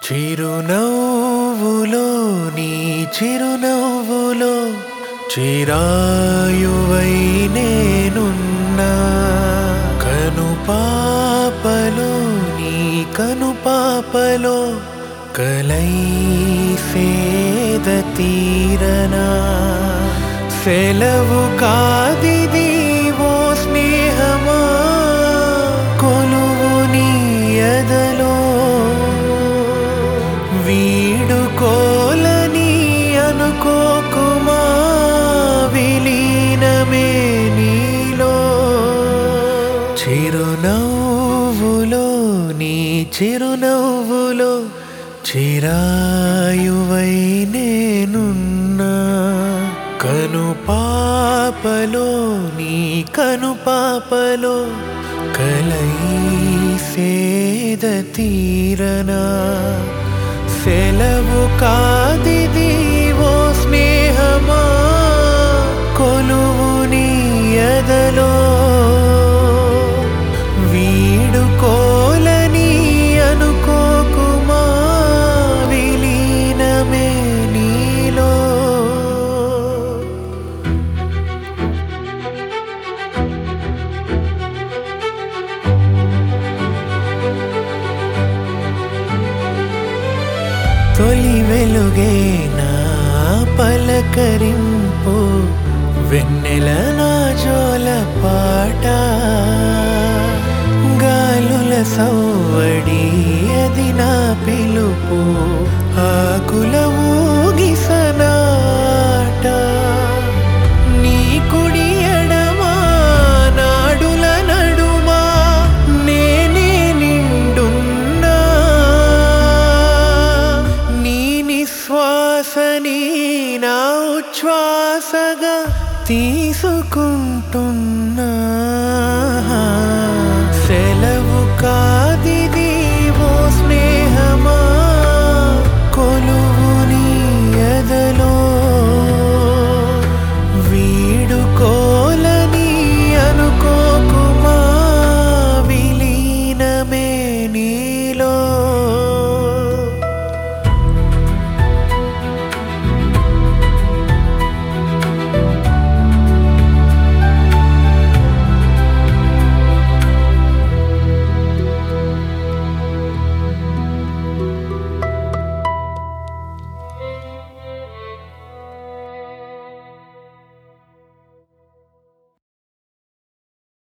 చిరునవ్వులో నీ చిరునవ్వులో చిరాయువై నేనున్నా కను పాపలో నీ కను పాపలో కలై సేద తీరనా సెలవు కాదిది ఓ స్నేహమా కొలువు నీ ఎదలో వీడుకోలని అనుకోకుమా విలీనమే నీలో చిరునవ్వులో నీ చిరునవ్వులో చిరాయువై నేనున్నా కను పాపలో నీ కను పాపలో కలై సేద తీరనా సెలవు కాదిది ఓ స్నేహమా కొలువు నీ ఎదలో వీడుకోలని అనుకోకుమా విలీనమే నీలో తొలి వెలుగే నా పలకరింపు వెన్నెల నా జోల పాట గాలుల సవ్వడి అది నా పిలుపు ఆకుల ఊగిసనాట నీ కుడి ఎడమా నాడుల నడుమా నేనే నిండున్నా నీ నిశ్వాసని నా ఉచ్ఛ్వాసగా తీసుకుంటున్నా సెలవు కాది